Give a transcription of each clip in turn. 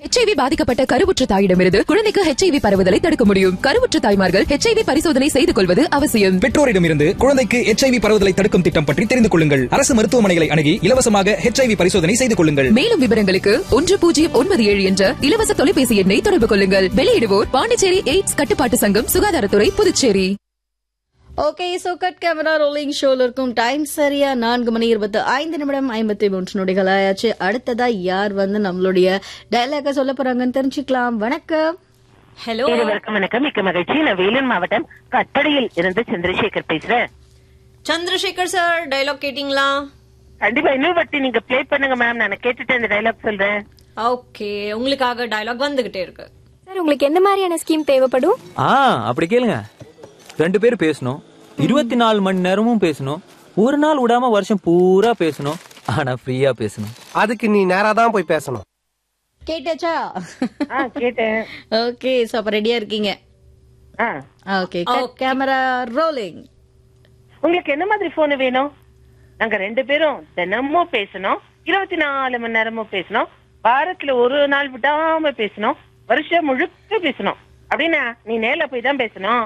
HIV பாதிக்கப்பட்ட கருவுற்ற தாயிடமிருந்து குழந்தைக்கு ஹெச்ஐவி பரவுதலை தடுக்க முடியும் கருவுற்ற தாய்மார்கள் ஹெச்ஐவி பரிசோதனை செய்து கொள்வது அவசியம் பெற்றோரிடமிருந்து குழந்தைக்கு எச்ஐவி பரவுதலை தடுக்கும் திட்டம் பற்றி தெரிந்து கொள்ளுங்கள் அரசு மருத்துவமனைகளை அணுகி இலவசமாக ஹெச்ஐவி பரிசோதனை செய்து கொள்ளுங்கள் மேலும் விவரங்களுக்கு ஒன்று பூஜ்ஜியம் ஒன்பது ஏழு என்ற இலவச தொலைபேசி எண்ணை தொடர்பு கொள்ளுங்கள் வெளியிடுவோர் பாண்டிச்சேரி எய்ட்ஸ் கட்டுப்பாட்டு சங்கம் சுகாதாரத்துறை Puducherry okay so cut camera rolling ஷோல இருக்கும் டைம் சரியா நான்கு மணி இருபத்தி ஐந்து நிமிடம் ஐம்பத்தி மூன்று நொடிகள் ஆயாச்சு அடுத்ததா யார் வந்து நம்மளுடைய டயலாக சொல்ல போறாங்கன்னு தெரிஞ்சுக்கலாம் வணக்கம் ஹலோ இருவருக்கும் வணக்கம் மிக்க மகிழ்ச்சி நான் வேலூர் மாவட்டம் கட்டடையில் இருந்து சந்திரசேகர் பேசுறேன் சந்திரசேகர் சார் டயலாக் கேட்டிங்களா கண்டிப்பா இன்னொரு வாட்டி நீங்க ப்ளே பண்ணுங்க மேம் நான் கேட்டுட்டு இந்த டைலாக் சொல்றேன் ஓகே உங்களுக்காக டயலாக் வந்துகிட்டே இருக்கு சார் உங்களுக்கு எந்த மாதிரியான ஸ்கீம் தேவைப்படும் ஆ அப்படி கேளுங்க ரெண்டு பேரும் பேசணும் இருபத்தி நாலு மணி நேரமும் பேசணும் ஒரு நாள் விடாம வருஷம் பூரா பேசணும் ஆனா ஃப்ரீயா பேசணும் அதுக்கு நீ நேரா தான் போய் பேசணும் கேட்டாச்சா ஆ கேட்டேன் ஓகே சோ அப்ப ரெடியா இருக்கீங்க ஆ ஓகே கட் கேமரா ரோலிங் உங்களுக்கு என்ன மாதிரி போன் வேணும் நாங்க ரெண்டு பேரும் தினமும் பேசணும் இருபத்தி நாலு மணி நேரமும் பேசணும் வாரத்துல ஒரு நாள் விடாம பேசணும் வருஷம் முழுக்க பேசணும் அப்படின்னா நீ நேர்ல போய் தான் பேசணும்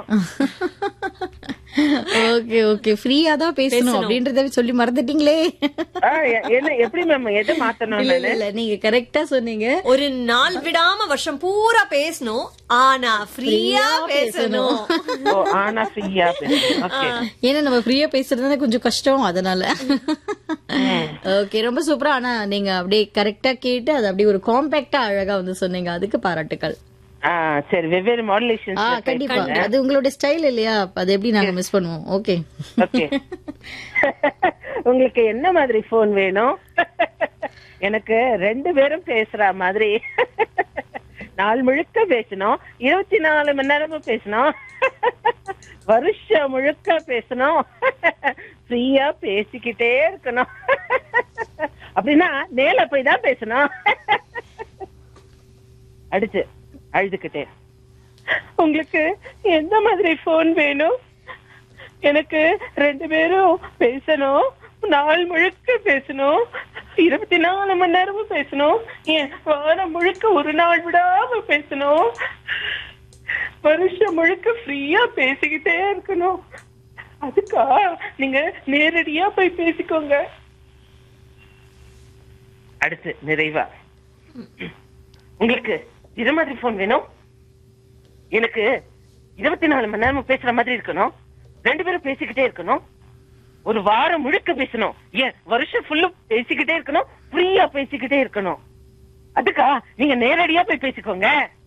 ஓகே ஓகே ஃப்ரீயா தான் பேசணும் அப்படின்றத சொல்லி மறந்துட்டீங்களே ஆ, எ- என்ன எப்படி மேம் எது மாத்தணும் இல்ல இல்ல இல்ல நீங்க கரெக்டா சொன்னீங்க ஒரு நாள் விடாம வருஷம் பூரா பேசணும் ஆனா ஃப்ரீயா பேசணும் ஓ, ஆனா ஃப்ரீயா பேசணும் ஓகே ஏன்னா நம்ம ஃப்ரீயா பேசுறது கொஞ்சம் கஷ்டம் அதனால ஓகே ரொம்ப சூப்பரா ஆனா நீங்க அப்படியே கரெக்டா கேட்டு அது அப்படியே ஒரு காம்பேக்டா அழகா வந்து சொன்னீங்க அதுக்கு பாராட்டுக்கள் ஆ சரி வெவ்வேறு ஆ மாடுலேஷன் கண்டிப்பா அது உங்களோட ஸ்டைல் இல்லையா அப்ப அது எப்படி நாங்க மிஸ் பண்ணுவோம் ஓகே ஓகே உங்களுக்கு என்ன மாதிரி போன் வேணும் எனக்கு ரெண்டு பேரும் பேசுற மாதிரி நாள் முழுக்க பேசணும் இருபத்தி நாலு மணி நேரமும் பேசணும் வருஷம் முழுக்க பேசணும் ஃப்ரீயா பேசிக்கிட்டே இருக்கணும் அப்படின்னா நேல போய் தான் பேசணும் அடுத்து அழுதுகிட்டே உங்களுக்கு எந்த மாதிரி போன் வேணும் எனக்கு ரெண்டு பேரும் பேசணும் நாள் முழுக்க பேசணும் இருபத்தி நாலு மணி நேரமும் பேசணும் ஏன் வாரம் முழுக்க ஒரு நாள் விடாம பேசணும் வருஷம் முழுக்க ஃப்ரீயா பேசிக்கிட்டே இருக்கணும் அதுக்கா நீங்க நேரடியா போய் பேசிக்கோங்க அடுத்து நிறைவா உங்களுக்கு இது மாதிரி போன் வேணும் எனக்கு இருபத்தி நாலு மணி நேரமும் பேசுற மாதிரி இருக்கணும் ரெண்டு பேரும் பேசிக்கிட்டே இருக்கணும் ஒரு வாரம் முழுக்க பேசணும் ஏன் வருஷம் ஃபுல்லும் பேசிக்கிட்டே இருக்கணும் ஃப்ரீயா பேசிக்கிட்டே இருக்கணும் அதுக்கா நீங்க நேரடியா போய் பேசிக்கோங்க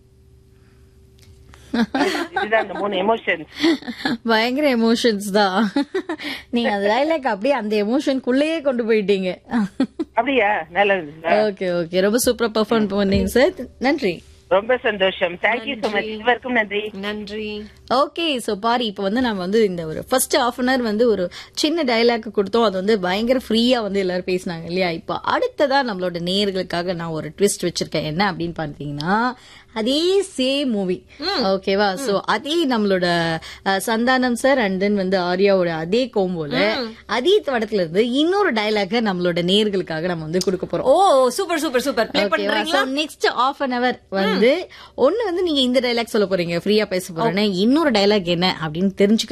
இதுதான் அந்த மூணு எமோஷன் பயங்கர எமோஷன்ஸ் தான் நீங்க அந்த டைலாக் அப்படியே அந்த எமோஷனுக்குள்ளேயே கொண்டு போயிட்டீங்க அப்படியா நல்லது ஓகே ஓகே ரொம்ப சூப்பரா பெர்ஃபார்ம் பண்ணீங்க சார் நன்றி ரொம்ப சந்தோஷம் தேங்க்யூ சோ மச் இதுவரைக்கும் நன்றி நன்றி ஓகே சோ பாரு இப்போ வந்து நம்ம வந்து இந்த ஒரு ஃபர்ஸ்ட் ஹாஃப் அன் அவர் வந்து ஒரு சின்ன டயலாக் கொடுத்தோம் அது வந்து பயங்கர ஃப்ரீயா வந்து எல்லாரும் பேசினாங்க இல்லையா இப்போ அடுத்ததா நம்மளோட நேயர்களுக்காக நான் ஒரு ட்விஸ்ட் வச்சிருக்கேன் என்ன அப்படின்னு பாத்தீங்கன்னா அதே சேம் மூவி ஓகேவா சோ அதே நம்மளோட அஹ், சந்தானம் சார் அண்ட் தென் வந்து ஆர்யாவோட அதே கோம்போல அதே படத்துல இருந்து இன்னொரு டயலாக நம்மளோட நேயர்களுக்காக நம்ம வந்து கொடுக்க போறோம் oh super super super play பண்றீங்களா நெக்ஸ்ட் ஆஃப் அன் அவர் வந்து ஒண்ணு வந்து நீங்க இந்த டைலாக் சொல்ல போறீங்க ஃப்ரீயா பேச போறேன்னு இன்னொரு டைலாக் என்ன அப்படின்னு தெரிஞ்சுக்க